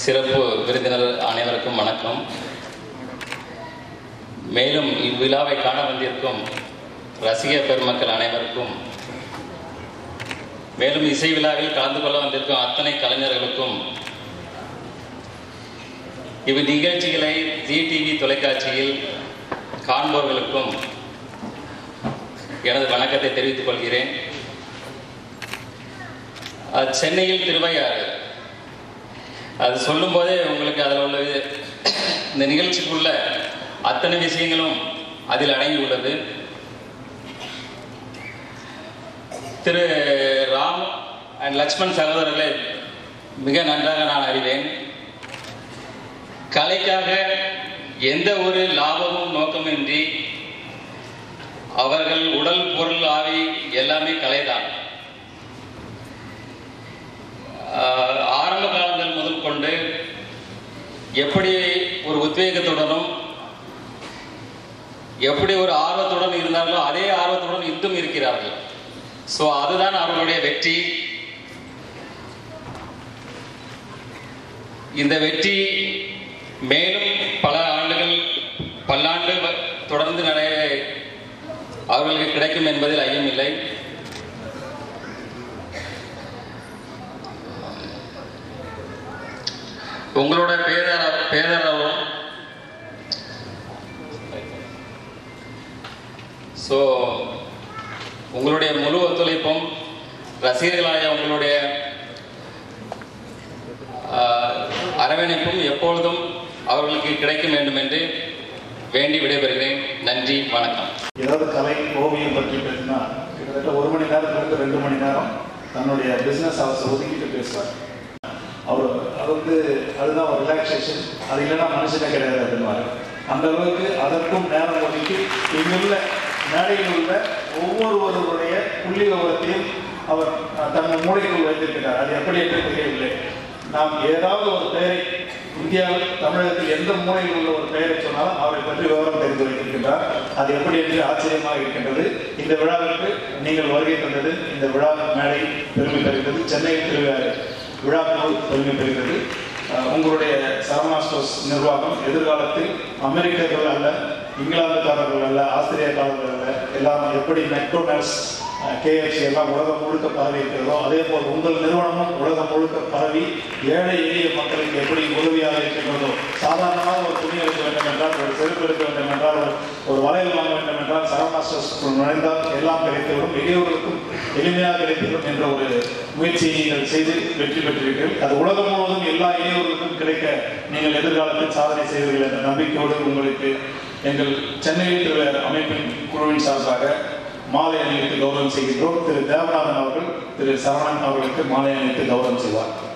சிறப்பு விருந்தினர் அனைவருக்கும் வணக்கம் மேலும் இவ்விழாவை காண வந்திருக்கும் ரசிக பெருமக்கள் அனைவருக்கும் மேலும் இசை விழாவில் கலந்து கொள்ள வந்திருக்கும் அத்தனை கலைஞர்களுக்கும் இவ் நிகழ்ச்சிகளை ஜி டிவி தொலைக்காட்சியில் காண்பவர்களுக்கும் எனது வணக்கத்தை தெரிவித்துக் கொள்கிறேன் அது சென்னையில் திருவையாறு அது சொல்லும்போதே உங்களுக்கு அதில் உள்ள இந்த நிகழ்ச்சிக்குள்ள அத்தனை விஷயங்களும் அதில் அடங்கி உள்ளது திரு ராம் அண்ட் லக்ஷ்மண் சகோதரர்களை மிக நன்றாக நான் அறிவேன் கலைக்காக எந்த ஒரு லாபமும் நோக்கமின்றி அவர்கள் உடல் பொருள் ஆவி எல்லாமே கலைதான் ஆஹ் ஆரம்ப காலங்கள் முதல் கொண்டு எப்படி ஒரு உத்வேகத்துடனும் எப்படி ஒரு ஆர்வத்துடன் இருந்தார்களோ அதே ஆர்வத்துடன் இன்றும் இருக்கிறார்கள் ஸோ அதுதான் அவர்களுடைய வெற்றி இந்த வெற்றி மேலும் பல ஆண்டுகள் பல்லாண்டு வ- தொடர்ந்து நிறைய அவர்களுக்கு கிடைக்கும் என்பதில் ஐயமில்லை உங்களோட பேரற பேரறவும் ஸோ உங்களுடைய முழு ஒத்துழைப்பும் ரசிகர்களாய உங்களுடைய ஆஹ், அரவணைப்பும் எப்பொழுதும் அவர்களுக்கு கிடைக்கும் வேண்டும் என்று வேண்டி விடைபெறுகிறேன் நன்றி வணக்கம் ஏதாவது கலை ஓவியம் பற்றி பேசினா கிட்டத்தட்ட ஒரு மணி நேரத்துலேருந்து ரெண்டு மணி நேரம் தன்னுடைய பிஸ்னஸ் அவர்ஸ் ஒதுக்கிட்டு பேசுவார் அவர் அது வந்து அதுதான் ஒரு ரிலாக்ஸேஷன் அது இல்லைன்னா மனுஷனே கிடையாது அப்படின்வாரு அந்த அளவுக்கு அதற்கும் நேரம் ஒதுக்கி இங்குள்ள மேடையில் உள்ள ஒவ்வொருவருடைய புள்ளி விவரத்தையும் அவர் அஹ், தன் மூளைக்குள் வைத்திருக்கிறார் அது எப்படி என்று தெரியவில்லை நாம் ஏதாவது ஒரு பெயரை இந்தியாவில் தமிழகத்தில் எந்த மூலையில் உள்ள ஒரு பெயரை சொன்னாலும் அவரை பற்றி விவரம் தெரிந்து வைத்திருக்கின்றார் அது எப்படி என்று ஆச்சரியமாக இருக்கின்றது இந்த விழாவிற்கு நீங்கள் வருகை தந்தது இந்த விழா மேடை பெருமை பெறுகிறது சென்னையில் திருவிழா விழாக்கள் பெருமை பெறுகிறது அஹ், உங்களுடைய சரவணா ஸ்டோர்ஸ் நிர்வாகம் எதிர்காலத்தில் அமெரிக்கர்கள் அல்ல இங்கிலாந்துக்காரர்கள் அல்ல ஆஸ்திரேலியாக்காரர்கள் அல்ல எல்லாம் எப்படி மெக்டோனல்ஸ் கேஎஃப்சி எல்லாம் உலகம் முழுக்க பரவி இருக்கிறதோ அதே போல் உங்கள் நிறுவனமும் உலகம் முழுக்க பரவி ஏழை எளிய மக்களுக்கு எப்படி உதவியாக இருக்கின்றதோ சாதாரணமாக ஒரு துணி எடுக்க வேண்டும் என்றால் ஒரு செருப்பு எடுக்க வேண்டும் என்றால் ஒரு- ஒரு வளையல் வாங்க வேண்டும் என்றால் சரவணாஸ்டர்ஸ்க்குள் நுழைந்தால் எல்லாம் கிடைத்துவிடும் எளியவர்களுக்கும் எளிமையாக கிடைத்துவிடும் என்ற ஒரு முயற்சியை நீங்கள் செய்து வெற்றி பெற்றீர்கள் அது உலகம் முழுவதும் எல்லா எளியவர்களுக்கும் கிடைக்க நீங்கள் எதிர்காலத்தில் சாதனை செய்வீர்கள் என்ற நம்பிக்கையோடு உங்களுக்கு எங்கள் சென்னையில் திருவிழா அமைப்பின் குழுவின் சார்பாக மாலை அணிவித்து கௌரவம் செய்கின்றோம் திரு தேவநாதன் அவர்கள் திரு சரவணன் அவர்களுக்கு மாலை அணிவித்து கௌரவம் செய்வார்